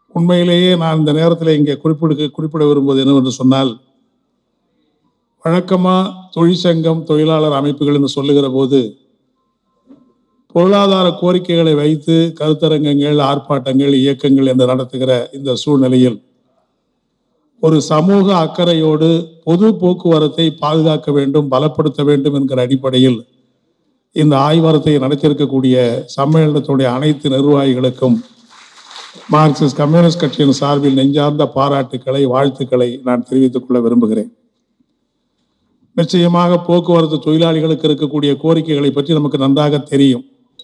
உண்மையிலேயே நான் இந்த நேரத்தில் இங்கே குறிப்பிட குறிப்பிட விரும்புவது என்னவென்று சொன்னால் வழக்கமாக தொழிற்சங்கம் தொழிலாளர் அமைப்புகள் என்று சொல்லுகிற போது பொருளாதார கோரிக்கைகளை வைத்து கருத்தரங்கங்கள் ஆர்ப்பாட்டங்கள் இயக்கங்கள் என்று நடத்துகிற இந்த சூழ்நிலையில் ஒரு சமூக அக்கறையோடு பொது போக்குவரத்தை பாதுகாக்க வேண்டும் பலப்படுத்த வேண்டும் என்கிற அடிப்படையில் இந்த ஆய்வரத்தை நடத்தியிருக்கக்கூடிய சம்மேளனத்துடைய அனைத்து நிர்வாகிகளுக்கும் மார்க்சிஸ்ட் கம்யூனிஸ்ட் கட்சியின் சார்பில் நெஞ்சார்ந்த பாராட்டுக்களை வாழ்த்துக்களை நான் தெரிவித்துக் கொள்ள விரும்புகிறேன் நிச்சயமாக போக்குவரத்து தொழிலாளிகளுக்கு இருக்கக்கூடிய கோரிக்கைகளை பற்றி நமக்கு நன்றாக தெரியும்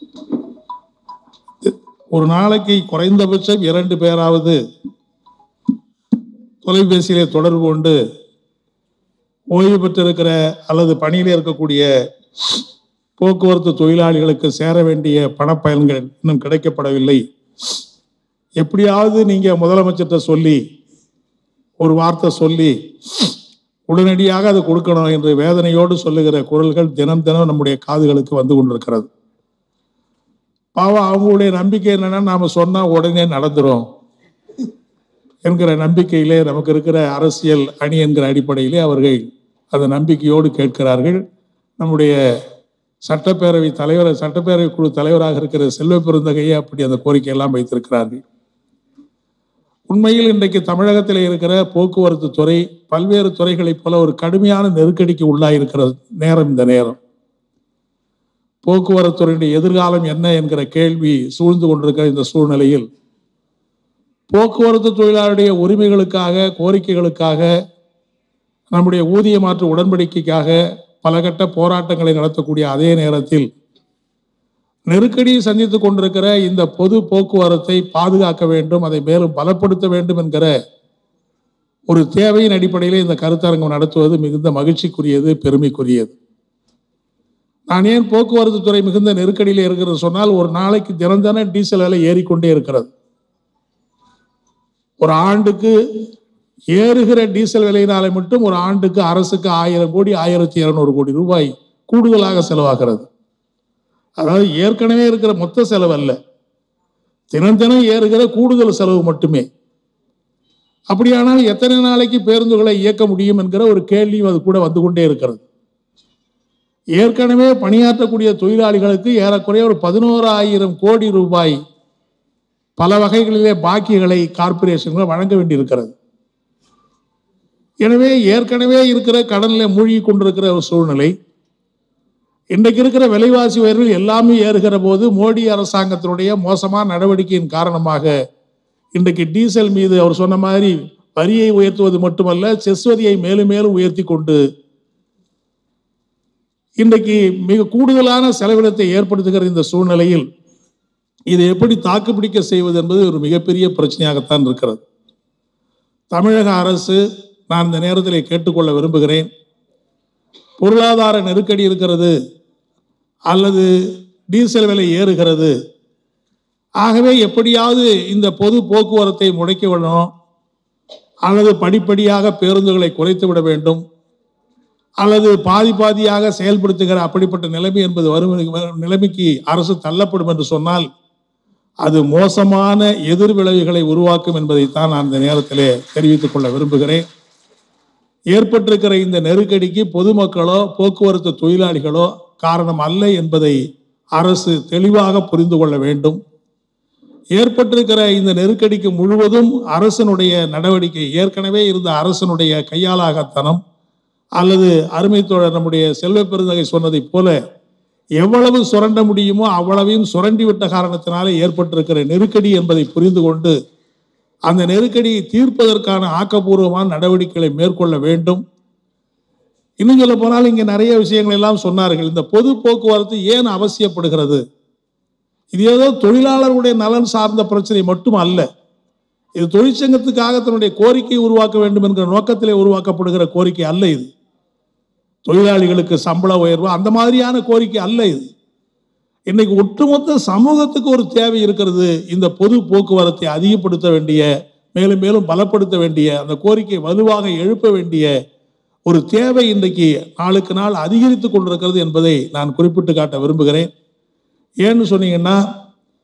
ஒரு நாளைக்கு குறைந்தபட்சம் இரண்டு பேராவது தொலைபேசியிலே தொடர்பு கொண்டு ஓய்வு பெற்றிருக்கிற அல்லது பணியில் இருக்கக்கூடிய போக்குவரத்து தொழிலாளிகளுக்கு சேர வேண்டிய பணப்பயன்கள் இன்னும் கிடைக்கப்படவில்லை எப்படியாவது நீங்க முதலமைச்சர்கிட்ட சொல்லி ஒரு வார்த்தை சொல்லி உடனடியாக அதை கொடுக்கணும் என்று வேதனையோடு சொல்லுகிற குரல்கள் தினம் தினம் நம்முடைய காதுகளுக்கு வந்து கொண்டிருக்கிறது பாவம் அவங்களுடைய நம்பிக்கை என்னன்னா நாம சொன்னா உடனே நடந்துரும் என்கிற நம்பிக்கையிலே நமக்கு இருக்கிற அரசியல் அணி என்கிற அடிப்படையிலே அவர்கள் அந்த நம்பிக்கையோடு கேட்கிறார்கள் நம்முடைய சட்டப்பேரவை தலைவர் சட்டப்பேரவை குழு தலைவராக இருக்கிற செல்வ பெருந்தகையே அப்படி அந்த கோரிக்கையெல்லாம் வைத்திருக்கிறார்கள் உண்மையில் இன்றைக்கு தமிழகத்தில் இருக்கிற போக்குவரத்து துறை பல்வேறு துறைகளைப் போல ஒரு கடுமையான நெருக்கடிக்கு உள்ளாயிருக்கிற நேரம் இந்த நேரம் போக்குவரத்துறையுடைய எதிர்காலம் என்ன என்கிற கேள்வி சூழ்ந்து கொண்டிருக்கிற இந்த சூழ்நிலையில் போக்குவரத்து தொழிலாளருடைய உரிமைகளுக்காக கோரிக்கைகளுக்காக நம்முடைய ஊதிய மாற்று உடன்படிக்கைக்காக பல கட்ட போராட்டங்களை நடத்தக்கூடிய அதே நேரத்தில் நெருக்கடியை சந்தித்துக் கொண்டிருக்கிற இந்த பொது போக்குவரத்தை பாதுகாக்க வேண்டும் அதை மேலும் பலப்படுத்த வேண்டும் என்கிற ஒரு தேவையின் அடிப்படையில் இந்த கருத்தரங்கம் நடத்துவது மிகுந்த மகிழ்ச்சிக்குரியது பெருமைக்குரியது நான் ஏன் போக்குவரத்து துறை மிகுந்த நெருக்கடியில் இருக்கிறது சொன்னால் ஒரு நாளைக்கு தினம் தினம் டீசல் விலை ஏறிக்கொண்டே இருக்கிறது ஒரு ஆண்டுக்கு ஏறுகிற டீசல் விலையினாலே மட்டும் ஒரு ஆண்டுக்கு அரசுக்கு ஆயிரம் கோடி ஆயிரத்தி இருநூறு கோடி ரூபாய் கூடுதலாக செலவாகிறது அதாவது ஏற்கனவே இருக்கிற மொத்த செலவு அல்ல தினம் தினம் ஏறுகிற கூடுதல் செலவு மட்டுமே அப்படியானால் எத்தனை நாளைக்கு பேருந்துகளை இயக்க முடியும் என்கிற ஒரு கேள்வியும் அது கூட வந்து கொண்டே இருக்கிறது ஏற்கனவே பணியாற்றக்கூடிய தொழிலாளிகளுக்கு ஏறக்குறைய ஒரு பதினோராயிரம் கோடி ரூபாய் பல வகைகளிலே பாக்கிகளை கார்ப்பரேஷன்கள் வழங்க வேண்டியிருக்கிறது எனவே ஏற்கனவே இருக்கிற கடனில் மூழ்கி கொண்டிருக்கிற ஒரு சூழ்நிலை இன்றைக்கு இருக்கிற விலைவாசி உயர்வில் எல்லாமே ஏறுகிற போது மோடி அரசாங்கத்தினுடைய மோசமான நடவடிக்கையின் காரணமாக இன்றைக்கு டீசல் மீது அவர் சொன்ன மாதிரி வரியை உயர்த்துவது மட்டுமல்ல செஸ் வரியை மேலும் மேலும் உயர்த்தி கொண்டு இன்றைக்கு மிக கூடுதலான செலவினத்தை ஏற்படுத்துகிற இந்த சூழ்நிலையில் இதை எப்படி தாக்குப்பிடிக்க செய்வது என்பது ஒரு மிகப்பெரிய பிரச்சனையாகத்தான் இருக்கிறது தமிழக அரசு நான் இந்த நேரத்தில் கேட்டுக்கொள்ள விரும்புகிறேன் பொருளாதார நெருக்கடி இருக்கிறது அல்லது டீசல் விலை ஏறுகிறது ஆகவே எப்படியாவது இந்த பொது போக்குவரத்தை முடக்கி விடணும் அல்லது படிப்படியாக பேருந்துகளை குறைத்து விட வேண்டும் அல்லது பாதி பாதியாக செயல்படுத்துகிற அப்படிப்பட்ட நிலைமை என்பது வரும் நிலைமைக்கு அரசு தள்ளப்படும் என்று சொன்னால் அது மோசமான எதிர் விளைவுகளை உருவாக்கும் என்பதைத்தான் நான் இந்த நேரத்திலே தெரிவித்துக் கொள்ள விரும்புகிறேன் ஏற்பட்டிருக்கிற இந்த நெருக்கடிக்கு பொதுமக்களோ போக்குவரத்து தொழிலாளிகளோ காரணம் அல்ல என்பதை அரசு தெளிவாக புரிந்து கொள்ள வேண்டும் ஏற்பட்டிருக்கிற இந்த நெருக்கடிக்கு முழுவதும் அரசனுடைய நடவடிக்கை ஏற்கனவே இருந்த அரசனுடைய கையாளாகத்தனம் அல்லது அருமை தோழர் நம்முடைய செல்வ பெருந்தகை சொன்னதைப் போல எவ்வளவு சுரண்ட முடியுமோ அவ்வளவையும் சுரண்டி விட்ட காரணத்தினாலே ஏற்பட்டிருக்கிற நெருக்கடி என்பதை புரிந்து கொண்டு அந்த நெருக்கடியை தீர்ப்பதற்கான ஆக்கப்பூர்வமான நடவடிக்கைகளை மேற்கொள்ள வேண்டும் இன்னும் சொல்ல போனால் இங்கே நிறைய விஷயங்கள் எல்லாம் சொன்னார்கள் இந்த பொது போக்குவரத்து ஏன் அவசியப்படுகிறது இது ஏதோ தொழிலாளர்களுடைய நலன் சார்ந்த பிரச்சனை மட்டும் அல்ல இது தொழிற்சங்கத்துக்காக தன்னுடைய கோரிக்கையை உருவாக்க வேண்டும் என்கிற நோக்கத்திலே உருவாக்கப்படுகிற கோரிக்கை அல்ல இது தொழிலாளிகளுக்கு சம்பள உயர்வு அந்த மாதிரியான கோரிக்கை அல்ல இது இன்னைக்கு ஒட்டுமொத்த சமூகத்துக்கு ஒரு தேவை இருக்கிறது இந்த பொது போக்குவரத்தை அதிகப்படுத்த வேண்டிய மேலும் மேலும் பலப்படுத்த வேண்டிய அந்த கோரிக்கை வலுவாக எழுப்ப வேண்டிய ஒரு தேவை இன்றைக்கு நாளுக்கு நாள் அதிகரித்து கொண்டிருக்கிறது என்பதை நான் குறிப்பிட்டு காட்ட விரும்புகிறேன் ஏன்னு சொன்னீங்கன்னா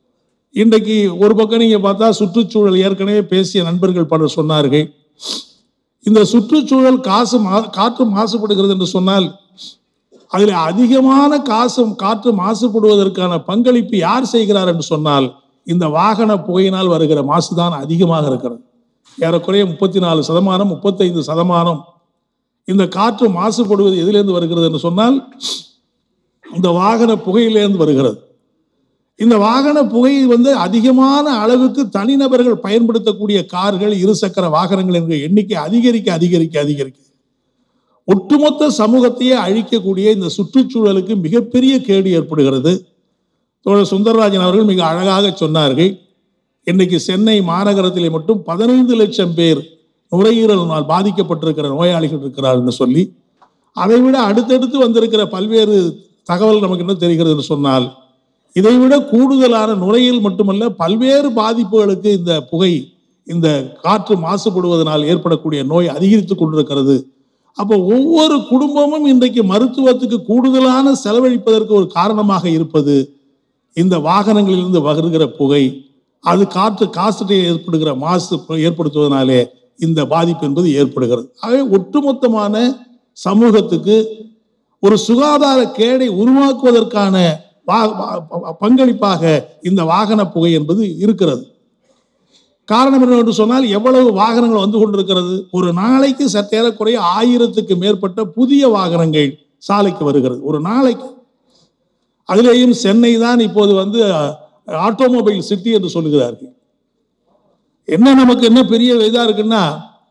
இன்றைக்கு ஒரு பக்கம் நீங்க பார்த்தா சுற்றுச்சூழல் ஏற்கனவே பேசிய நண்பர்கள் பலர் சொன்னார்கள் இந்த சுற்றுச்சூழல் காசு மா- காற்று மாசுபடுகிறது என்று சொன்னால் அதில் அதிகமான காசு காற்று மாசுபடுவதற்கான பங்களிப்பு யார் செய்கிறார் என்று சொன்னால் இந்த வாகன புகையினால் வருகிற மாசுதான் அதிகமாக இருக்கிறது ஏறக்குறைய முப்பத்தி நாலு சதமானம் முப்பத்தைந்து சதமானம் இந்த காற்று மாசுபடுவது எதிலிருந்து வருகிறது என்று சொன்னால் இந்த வாகன புகையிலிருந்து வருகிறது இந்த வாகன புகை வந்து அதிகமான அளவுக்கு தனிநபர்கள் பயன்படுத்தக்கூடிய கார்கள் இருசக்கர வாகனங்கள் என்கிற எண்ணிக்கை அதிகரிக்க அதிகரிக்க அதிகரிக்க ஒட்டுமொத்த சமூகத்தையே அழிக்கக்கூடிய இந்த சுற்றுச்சூழலுக்கு மிகப்பெரிய கேடு ஏற்படுகிறது தோழர் சுந்தரராஜன் அவர்கள் மிக அழகாக சொன்னார்கள் இன்னைக்கு சென்னை மாநகரத்திலே மட்டும் பதினைந்து லட்சம் பேர் நுரையீரலினால் பாதிக்கப்பட்டிருக்கிற நோயாளிகள் இருக்கிறார் என்று சொல்லி அதை விட அடுத்தடுத்து வந்திருக்கிற பல்வேறு தகவல் நமக்கு என்ன தெரிகிறது என்று சொன்னால் இதைவிட கூடுதலான நுரையீரல் மட்டுமல்ல பல்வேறு பாதிப்புகளுக்கு இந்த புகை இந்த காற்று மாசுபடுவதனால் ஏற்படக்கூடிய நோய் அதிகரித்து கொண்டிருக்கிறது அப்போ ஒவ்வொரு குடும்பமும் இன்றைக்கு மருத்துவத்துக்கு கூடுதலான செலவழிப்பதற்கு ஒரு காரணமாக இருப்பது இந்த வாகனங்களிலிருந்து வருகிற புகை அது காற்று காற்றை ஏற்படுகிற மாசு ஏற்படுத்துவதனாலே இந்த பாதிப்பு என்பது ஏற்படுகிறது ஆகவே ஒட்டுமொத்தமான சமூகத்துக்கு ஒரு சுகாதார கேடை உருவாக்குவதற்கான வா- வா- பங்களிப்பாக இந்த வாகன புகை என்பது இருக்கிறது காரணம் என்னவென்று சொன்னால் எவ்வளவு வாகனங்கள் வந்து கொண்டிருக்கிறது ஒரு நாளைக்கு சற்றேறக்குறைய ஆயிரத்துக்கு மேற்பட்ட புதிய வாகனங்கள் சாலைக்கு வருகிறது ஒரு நாளைக்கு அதிலேயும் சென்னை தான் இப்போது வந்து ஆட்டோமொபைல் சிட்டி என்று சொல்லுகிறார்கள் என்ன நமக்கு என்ன பெரிய இதா இருக்குன்னா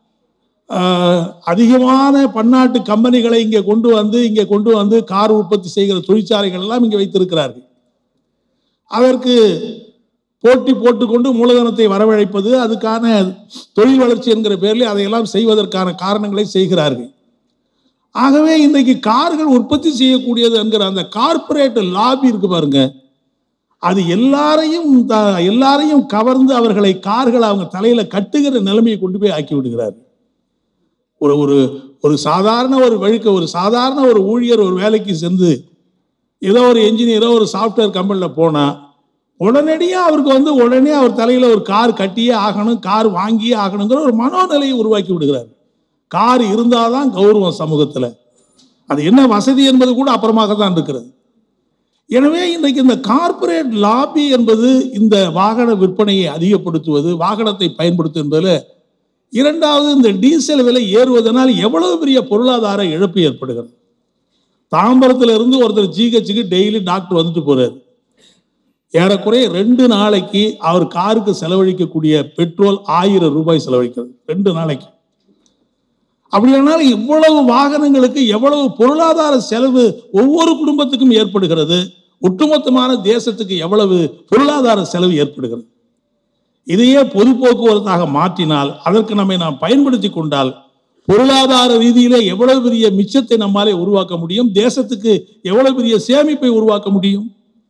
ஆஹ், அதிகமான பன்னாட்டு கம்பெனிகளை இங்கே கொண்டு வந்து இங்கே கொண்டு வந்து கார் உற்பத்தி செய்கிற தொழிற்சாலைகள் எல்லாம் இங்கே வைத்திருக்கிறார்கள் அதற்கு போட்டி போட்டுக்கொண்டு மூலதனத்தை வரவழைப்பது அதுக்கான தொழில் வளர்ச்சி என்கிற பேரில் அதையெல்லாம் செய்வதற்கான காரணங்களை செய்கிறார்கள் ஆகவே இன்றைக்கு கார்கள் உற்பத்தி செய்யக்கூடியது என்கிற அந்த கார்ப்பரேட் லாபி இருக்கு பாருங்க அது எல்லாரையும் த- எல்லாரையும் கவர்ந்து அவர்களை கார்களை அவங்க தலையில கட்டுகிற நிலைமையை கொண்டு போய் ஆக்கி விடுகிறார் ஒரு ஒரு ஒரு சாதாரண ஒரு வழிக்க ஒரு சாதாரண ஒரு ஊழியர் ஒரு வேலைக்கு சென்று ஏதோ ஒரு என்ஜினியரோ ஒரு சாஃப்ட்வேர் கம்பெனியில் போனா உடனடியாக அவருக்கு வந்து உடனே அவர் தலையில ஒரு கார் கட்டியே ஆகணும் கார் வாங்கியே ஆகணுங்கிற ஒரு மனோநிலையை உருவாக்கி விடுகிறார் கார் இருந்தாதான் கௌரவம் சமூகத்துல அது என்ன வசதி என்பது கூட அப்புறமாக தான் இருக்கிறது எனவே இன்றைக்கு இந்த கார்ப்பரேட் லாபி என்பது இந்த வாகன விற்பனையை அதிகப்படுத்துவது வாகனத்தை பயன்படுத்தும் என்பதில் இரண்டாவது இந்த டீசல் விலை ஏறுவதனால் எவ்வளவு பெரிய பொருளாதார இழப்பு ஏற்படுகிறது தாம்பரத்துல இருந்து ஒருத்தர் ஜிஹெச்சுக்கு டெய்லி டாக்டர் வந்துட்டு போறாரு ஏறக்குறைய ரெண்டு நாளைக்கு அவர் காருக்கு செலவழிக்கக்கூடிய பெட்ரோல் ஆயிரம் ரூபாய் செலவழிக்கிறது ரெண்டு நாளைக்கு அப்படியானால் இவ்வளவு வாகனங்களுக்கு எவ்வளவு பொருளாதார செலவு ஒவ்வொரு குடும்பத்துக்கும் ஏற்படுகிறது ஒட்டுமொத்தமான தேசத்துக்கு எவ்வளவு பொருளாதார செலவு ஏற்படுகிறது இதையே பொது போக்குவரத்தாக மாற்றினால் அதற்கு நம்மை நாம் பயன்படுத்தி கொண்டால் பொருளாதார ரீதியிலே எவ்வளவு பெரிய மிச்சத்தை நம்மாலே உருவாக்க முடியும் தேசத்துக்கு எவ்வளவு பெரிய சேமிப்பை உருவாக்க முடியும்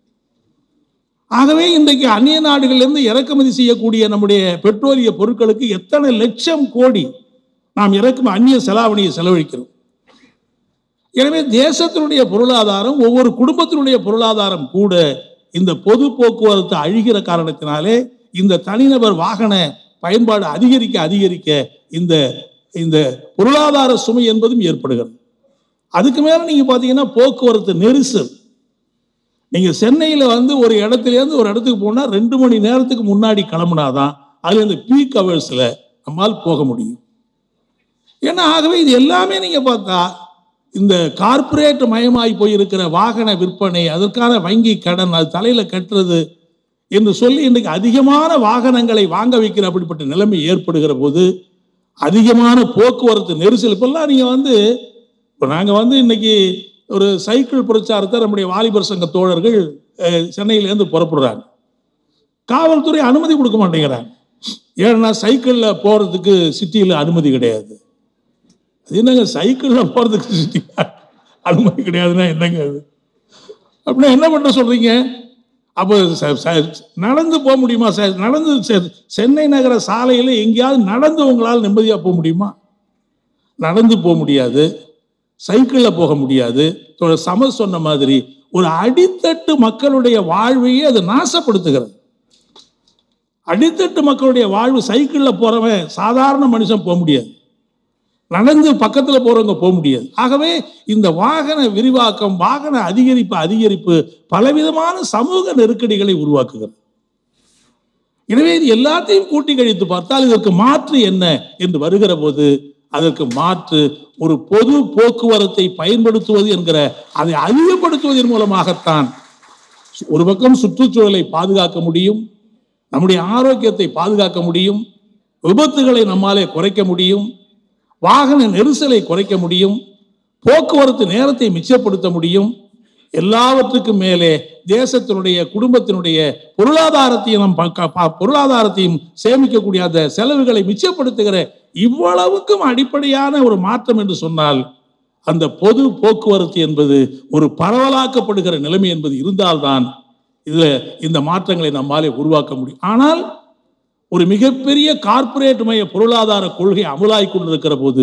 ஆகவே இன்றைக்கு அந்நிய நாடுகளிலிருந்து இறக்குமதி செய்யக்கூடிய நம்முடைய பெட்ரோலிய பொருட்களுக்கு எத்தனை லட்சம் கோடி நாம் இறக்கும் அந்நிய செலாவணியை செலவழிக்கிறோம் எனவே தேசத்தினுடைய பொருளாதாரம் ஒவ்வொரு குடும்பத்தினுடைய பொருளாதாரம் கூட இந்த பொது போக்குவரத்து அழிகிற காரணத்தினாலே இந்த தனிநபர் வாகன பயன்பாடு அதிகரிக்க அதிகரிக்க இந்த இந்த பொருளாதார சுமை என்பதும் ஏற்படுகிறது அதுக்கு மேல நீங்க பாத்தீங்கன்னா போக்குவரத்து நெரிசல் நீங்க சென்னையில வந்து ஒரு இடத்துல இருந்து ஒரு இடத்துக்கு போனா ரெண்டு மணி நேரத்துக்கு முன்னாடி கிளம்புனாதான் அதுல இந்த பீக் ஹவர்ஸ்ல நம்மால் போக முடியும் ஏன்னா ஆகவே இது எல்லாமே நீங்க பார்த்தா இந்த கார்ப்பரேட் மயமாய் போயிருக்கிற வாகன விற்பனை அதற்கான வங்கி கடன் அது தலையில கட்டுறது என்று சொல்லி இன்றைக்கு அதிகமான வாகனங்களை வாங்க வைக்கிற அப்படிப்பட்ட நிலைமை ஏற்படுகிற போது அதிகமான போக்குவரத்து நெரிசல் இப்பெல்லாம் நீங்க வந்து இப்போ நாங்க வந்து இன்னைக்கு ஒரு சைக்கிள் பிரச்சாரத்தை நம்முடைய வாலிபர் சங்க தோழர்கள் அஹ், சென்னையிலேருந்து புறப்படுறாங்க காவல்துறை அனுமதி கொடுக்க மாட்டேங்கிறாங்க ஏன்னா சைக்கிள்ல போறதுக்கு சிட்டியில் அனுமதி கிடையாது அது என்னங்க சைக்கிள்ல போறதுக்கு சிட்டி அனுமதி கிடையாதுன்னா என்னங்க அது அப்படின்னா என்ன பண்ண சொல்றீங்க அப்போ ச- ச- நடந்து போக முடியுமா சார் நடந்து செ- சென்னை நகர சாலையில் எங்கேயாவது நடந்து உங்களால் நிம்மதியாக போக முடியுமா நடந்து போக முடியாது சைக்கிளில் போக முடியாது தோழர் சமர் சொன்ன மாதிரி ஒரு அடித்தட்டு மக்களுடைய வாழ்வையே அது நாசப்படுத்துகிறது அடித்தட்டு மக்களுடைய வாழ்வு சைக்கிள்ல போறவன் சாதாரண மனுஷன் போக முடியாது நடந்து பக்கத்துல போறவங்க போக முடியாது ஆகவே இந்த வாகன விரிவாக்கம் வாகன அதிகரிப்பு அதிகரிப்பு பலவிதமான சமூக நெருக்கடிகளை உருவாக்குகிறது எனவே இது எல்லாத்தையும் கூட்டி கழித்து பார்த்தால் இதற்கு மாற்று என்ன என்று வருகிற போது அதற்கு மாற்று ஒரு பொது போக்குவரத்தை பயன்படுத்துவது என்கிற அதை அதிகப்படுத்துவதன் மூலமாகத்தான் ஒரு பக்கம் சுற்றுச்சூழலை பாதுகாக்க முடியும் நம்முடைய ஆரோக்கியத்தை பாதுகாக்க முடியும் விபத்துகளை நம்மாலே குறைக்க முடியும் வாகன நெரிசலை குறைக்க முடியும் போக்குவரத்து நேரத்தை மிச்சப்படுத்த முடியும் எல்லாவற்றுக்கும் மேலே தேசத்தினுடைய குடும்பத்தினுடைய பொருளாதாரத்தையும் நம் ப- ப- பொருளாதாரத்தையும் சேமிக்கக்கூடிய அந்த செலவுகளை மிச்சப்படுத்துகிற இவ்வளவுக்கும் அடிப்படையான ஒரு மாற்றம் என்று சொன்னால் அந்த பொது போக்குவரத்து என்பது ஒரு பரவலாக்கப்படுகிற நிலைமை என்பது இருந்தால்தான் இதுல இந்த மாற்றங்களை நம்மாலே உருவாக்க முடியும் ஆனால் ஒரு மிகப்பெரிய கார்ப்பரேட் மய பொருளாதார கொள்கை அமலாய் கொண்டிருக்கிற போது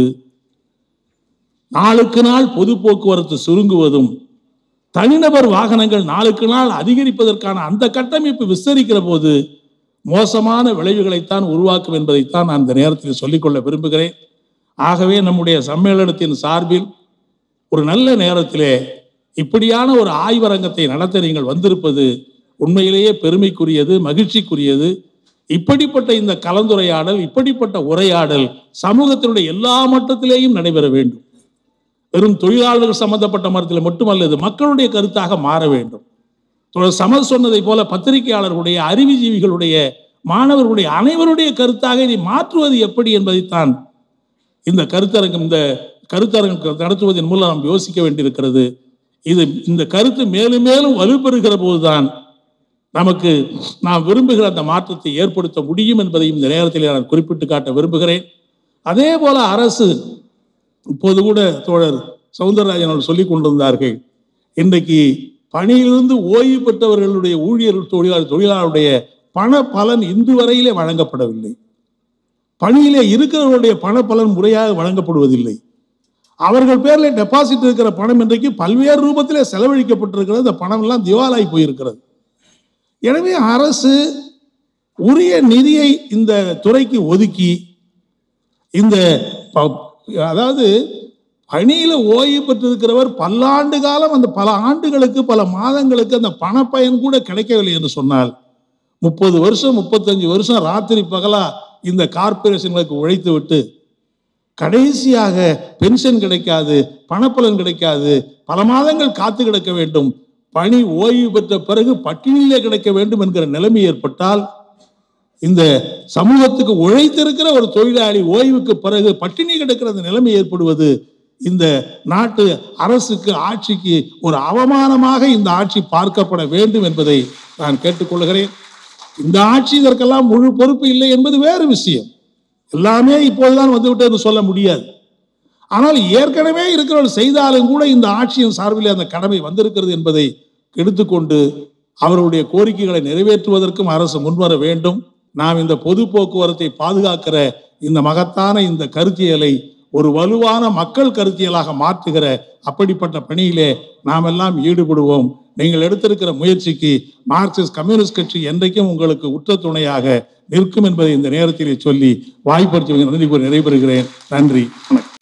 நாளுக்கு நாள் பொது போக்குவரத்து சுருங்குவதும் தனிநபர் வாகனங்கள் நாளுக்கு நாள் அதிகரிப்பதற்கான அந்த கட்டமைப்பு விஸ்தரிக்கிற போது மோசமான விளைவுகளைத்தான் உருவாக்கும் என்பதைத்தான் நான் இந்த நேரத்தில் சொல்லிக்கொள்ள விரும்புகிறேன் ஆகவே நம்முடைய சம்மேளனத்தின் சார்பில் ஒரு நல்ல நேரத்திலே இப்படியான ஒரு ஆய்வரங்கத்தை நடத்த நீங்கள் வந்திருப்பது உண்மையிலேயே பெருமைக்குரியது மகிழ்ச்சிக்குரியது இப்படிப்பட்ட இந்த கலந்துரையாடல் இப்படிப்பட்ட உரையாடல் சமூகத்தினுடைய எல்லா மட்டத்திலேயும் நடைபெற வேண்டும் வெறும் தொழிலாளர்கள் சம்பந்தப்பட்ட மரத்தில் மட்டுமல்ல இது மக்களுடைய கருத்தாக மாற வேண்டும் தோழர் சமர் சொன்னதை போல பத்திரிகையாளர்களுடைய அறிவுஜீவிகளுடைய மாணவர்களுடைய அனைவருடைய கருத்தாக இதை மாற்றுவது எப்படி என்பதைத்தான் இந்த கருத்தரங்கம் இந்த கருத்தரங்கம் நடத்துவதன் மூலம் நாம் யோசிக்க வேண்டியிருக்கிறது இது இந்த கருத்து மேலும் மேலும் வலுப்பெறுகிற போதுதான் நமக்கு நாம் விரும்புகிற அந்த மாற்றத்தை ஏற்படுத்த முடியும் என்பதையும் இந்த நேரத்தில் நான் குறிப்பிட்டு காட்ட விரும்புகிறேன் அதே போல அரசு இப்போது கூட தோழர் சவுந்தரராஜன் அவர்கள் சொல்லிக் கொண்டிருந்தார்கள் இன்றைக்கு பணியிலிருந்து ஓய்வு பெற்றவர்களுடைய ஊழியர்கள் தொழிலாளர் தொழிலாளருடைய பண பலன் இன்று வரையிலே வழங்கப்படவில்லை பணியிலே இருக்கிறவர்களுடைய பண பலன் முறையாக வழங்கப்படுவதில்லை அவர்கள் பேர்ல டெபாசிட் இருக்கிற பணம் இன்றைக்கு பல்வேறு ரூபத்திலே செலவழிக்கப்பட்டிருக்கிறது அந்த பணம் எல்லாம் திவாலாகி போயிருக்கிறது எனவே அரசு உரிய நிதியை இந்த துறைக்கு ஒதுக்கி இந்த ப- அதாவது பணியில ஓய்வு பெற்றிருக்கிறவர் பல்லாண்டு காலம் அந்த பல ஆண்டுகளுக்கு பல மாதங்களுக்கு அந்த பணப்பயன் கூட கிடைக்கவில்லை என்று சொன்னால் முப்பது வருஷம் முப்பத்தஞ்சு வருஷம் ராத்திரி பகலா இந்த கார்ப்பரேஷன்களுக்கு உழைத்து விட்டு கடைசியாக பென்ஷன் கிடைக்காது பணப்பலன் கிடைக்காது பல மாதங்கள் காத்து கிடக்க வேண்டும் பணி ஓய்வு பெற்ற பிறகு பட்டினியிலே கிடைக்க வேண்டும் என்கிற நிலைமை ஏற்பட்டால் இந்த சமூகத்துக்கு உழைத்திருக்கிற ஒரு தொழிலாளி ஓய்வுக்கு பிறகு பட்டினி கிடக்கிற அந்த நிலைமை ஏற்படுவது இந்த நாட்டு அரசுக்கு ஆட்சிக்கு ஒரு அவமானமாக இந்த ஆட்சி பார்க்கப்பட வேண்டும் என்பதை நான் கேட்டுக்கொள்கிறேன் இந்த ஆட்சி இதற்கெல்லாம் முழு பொறுப்பு இல்லை என்பது வேறு விஷயம் எல்லாமே இப்போதுதான் வந்துவிட்டு என்று சொல்ல முடியாது ஆனால் ஏற்கனவே இருக்கிறவர்கள் செய்தாலும் கூட இந்த ஆட்சியின் சார்பில் அந்த கடமை வந்திருக்கிறது என்பதை எடுத்துக்கொண்டு அவர்களுடைய கோரிக்கைகளை நிறைவேற்றுவதற்கும் அரசு முன்வர வேண்டும் நாம் இந்த பொது போக்குவரத்தை பாதுகாக்கிற இந்த மகத்தான இந்த கருத்தியலை ஒரு வலுவான மக்கள் கருத்தியலாக மாற்றுகிற அப்படிப்பட்ட பணியிலே நாம் எல்லாம் ஈடுபடுவோம் நீங்கள் எடுத்திருக்கிற முயற்சிக்கு மார்க்சிஸ்ட் கம்யூனிஸ்ட் கட்சி என்றைக்கும் உங்களுக்கு உற்ற துணையாக நிற்கும் என்பதை இந்த நேரத்திலே சொல்லி வாய்ப்படுத்தி நன்றி கூறி நிறைவேறுகிறேன் நன்றி வணக்கம்